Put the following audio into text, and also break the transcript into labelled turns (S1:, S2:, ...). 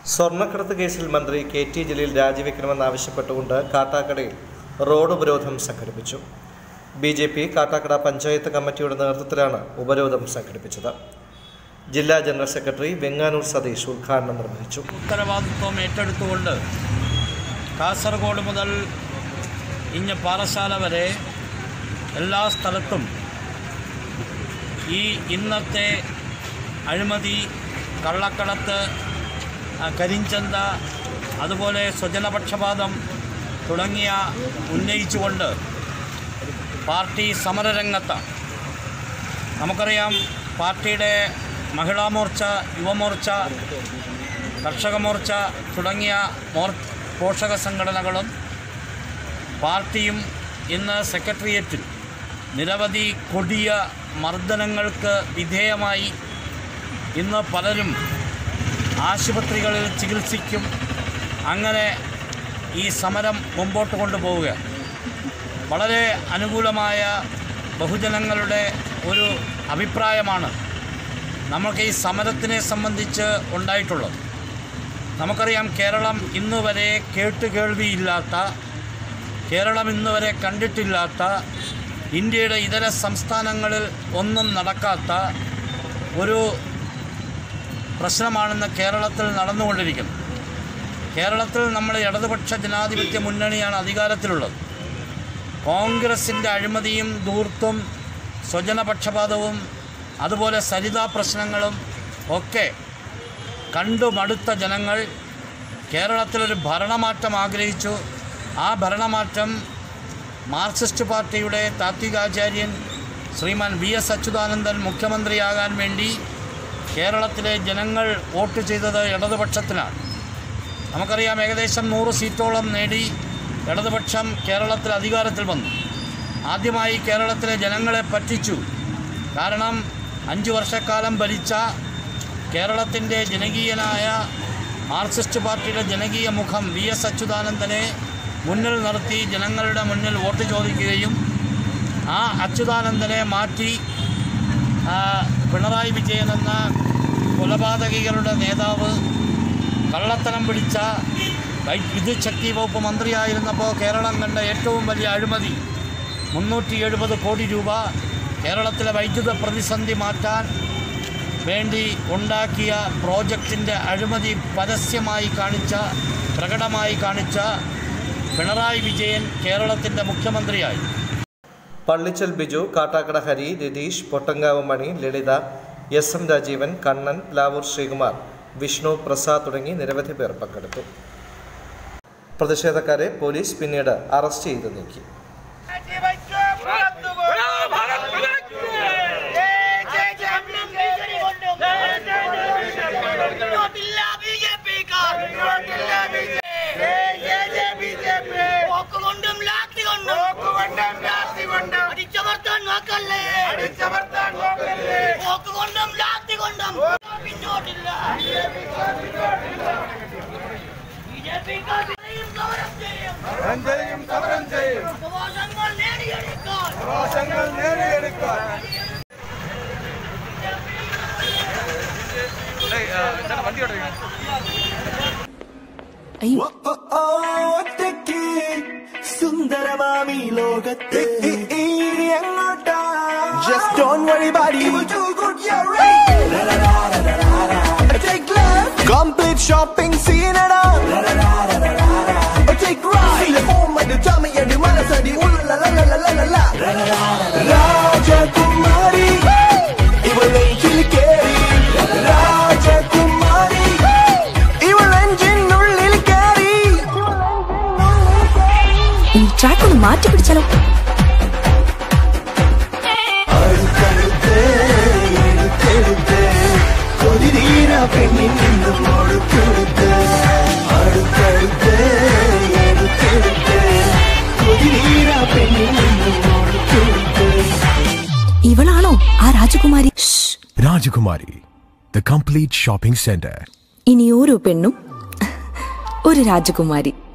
S1: സ്വർണ്ണക്കടത്ത് കേസിൽ മന്ത്രി കെ ടി ജലീൽ രാജിവെക്കണമെന്നാവശ്യപ്പെട്ടുകൊണ്ട് കാട്ടാക്കടയിൽ റോഡ് ഉപരോധം സംഘടിപ്പിച്ചു B J P Kattakada panchayat കമ്മിറ്റിയുടെ നേതൃത്വത്തിലാണ് ഉപരോധം സംഘടിപ്പിച്ചത് ജില്ലാ ജനറൽ സെക്രട്ടറി വെങ്ങാനൂർ സതീഷ് ഉദ്ഘാടനം നിർവഹിച്ചു
S2: ഉത്തരവാദിത്വം ഏറ്റെടുത്തുകൊണ്ട് കാസർഗോഡ് മുതൽ ഇഞ്ഞ പാറശാല വരെ എല്ലാ സ്ഥലത്തും ഈ ഇന്നത്തെ അഴിമതി കള്ളക്കടത്ത് ആ, കരിഞ്ചന്ത അതുപോലെ സ്വജനപക്ഷപാതം തുടങ്ങിയ ഉന്നയിച്ചുകൊണ്ട് പാർട്ടി സമരരംഗത്താണ് നമുക്കറിയാം പാർട്ടിയുടെ മഹിളാ മോർച്ച യുവമോർച്ച കർഷക മോർച്ച തുടങ്ങിയ മോർ പോഷക സംഘടനകളും പാർട്ടിയും ഇന്ന് സെക്രട്ടേറിയറ്റിൽ നിരവധി കൊടിയ മർദ്ദനങ്ങൾക്ക് വിധേയമായി ഇന്ന് പലരും ആശുപത്രികളിൽ ചികിത്സിക്കും അങ്ങനെ ഈ സമരം മുമ്പോട്ട് കൊണ്ടുപോവുക വളരെ അനുകൂലമായ ബഹുജനങ്ങളുടെ ഒരു അഭിപ്രായമാണ് നമുക്ക് ഈ സമരത്തിനെ സംബന്ധിച്ച് ഉണ്ടായിട്ടുള്ളത് നമുക്കറിയാം കേരളം ഇന്ന് വരെ കേട്ടുകേൾവിയില്ലാത്ത കേരളം ഇന്ന് വരെ കണ്ടിട്ടില്ലാത്ത ഇന്ത്യയുടെ ഇതര സംസ്ഥാനങ്ങളിൽ ഒന്നും നടക്കാത്ത ഒരു പ്രശ്നമാണെന്ന് കേരളത്തിൽ നടന്നുകൊണ്ടിരിക്കുന്നത് കേരളത്തിൽ നമ്മൾ ഇടതുപക്ഷ ജനാധിപത്യ മുന്നണിയാണ് അധികാരത്തിലുള്ളത് കോൺഗ്രസിൻ്റെ അഴിമതിയും ധൂർത്തും സ്വജനപക്ഷപാതവും അതുപോലെ സരിതാ പ്രശ്നങ്ങളും ഒക്കെ കണ്ടു മടുത്ത ജനങ്ങൾ കേരളത്തിലൊരു ഭരണമാറ്റം ആഗ്രഹിച്ചു ആ ഭരണമാറ്റം മാർക്സിസ്റ്റ് പാർട്ടിയുടെ താത്വികാചാര്യൻ ശ്രീമാൻ വി എസ് അച്യുതാനന്ദൻ മുഖ്യമന്ത്രിയാകാൻ വേണ്ടി കേരളത്തിലെ ജനങ്ങൾ വോട്ട് ചെയ്തത് ഇടതുപക്ഷത്തിനാണ് നമുക്കറിയാം ഏകദേശം നൂറ് സീറ്റോളം നേടി ഇടതുപക്ഷം കേരളത്തിൽ അധികാരത്തിൽ വന്നു ആദ്യമായി കേരളത്തിലെ ജനങ്ങളെ പറ്റിച്ചു കാരണം അഞ്ച് വർഷക്കാലം ഭരിച്ച കേരളത്തിൻ്റെ ജനകീയനായ മാർക്സിസ്റ്റ് പാർട്ടിയുടെ ജനകീയ മുഖം വി എസ് അച്യുതാനന്ദനെ മുന്നിൽ നിർത്തി ജനങ്ങളുടെ മുന്നിൽ വോട്ട് ചോദിക്കുകയും ആ അച്യുതാനന്ദനെ മാറ്റി ആ, പിണറായി വിജയൻ എന്ന കൊലപാതകികളുടെ നേതാവ് കള്ളത്തരം പിടിച്ച വൈ- വിദ്യുത് ശക്തി വകുപ്പ് മന്ത്രിയായിരുന്നപ്പോൾ കേരളം കണ്ട ഏറ്റവും വലിയ അഴിമതി മുന്നൂറ്റി എഴുപത് കോടി രൂപ കേരളത്തിലെ വൈദ്യുത പ്രതിസന്ധി മാറ്റാൻ വേണ്ടി ഉണ്ടാക്കിയ പ്രോജക്റ്റിൻ്റെ അഴിമതി പരസ്യമായി കാണിച്ച പ്രകടമായി കാണിച്ച പിണറായി വിജയൻ കേരളത്തിൻ്റെ മുഖ്യമന്ത്രിയായി
S1: പള്ളിച്ചൽ ബിജു കാട്ടാക്കട ഹരി രതീഷ് പൊട്ടങ്കാവ് മണി ലളിത എസ് എം രാജീവൻ കണ്ണൻ ലാവൂർ ശ്രീകുമാർ വിഷ്ണു പ്രസാദ് തുടങ്ങി നിരവധി പേർ പങ്കെടുത്തു പ്രതിഷേധക്കാരെ പോലീസ് പിന്നീട് അറസ്റ്റ് ചെയ്ത് നീക്കി
S3: കൊണ്ടും ലാത്തി കൊണ്ടും അടിച്ചമർത്താൻ നോക്കല്ലേ പോക്ക് കൊണ്ടും ലാത്തി കൊണ്ടും പിന്നോട്ടില്ല ബി ജെ പി സമരം ചെയ്യും ഉപവാസങ്ങൾ നേടിയെടുക്കാൻ
S4: അയ്യോ
S5: ഒറ്റയ്ക്ക് സുന്ദരമാമി ലോകത്ത് ഇനി എങ്ങോട്ടാ Just don't worry about it. You too good, you're right. Take left. Complete shopping scene and all. Take right. Feel home at the tummy and the manasadi. Ooh la la la la la la la. രാജകുമാരി ഇവൾ നെഞ്ചിൽ കേറി രാജകുമാരി ഇവൾ നെഞ്ചിനുള്ളിൽ കേറി
S4: ഈ track ഒന്ന് മാറ്റി പിടിച്ചാലോ
S5: അടുത്തടുത്ത് എടുത്തെടുത്ത് കൊതിരീര പെണ്ണിൽ നിന്നും ഒടുക്കെടുത്ത് അടുത്തടുത്ത് എടുത്തെടുത്ത് കൊതിരീര പെണ്ണിൽ നിന്നും ഒടുക്കെടുത്ത്
S4: ഇവളാണോ ആ രാജകുമാരി ശ്ശ്.
S6: Rajakumari, the complete shopping center.
S4: ഇനി ഓരോ പെണ്ണും ഒരു രാജകുമാരി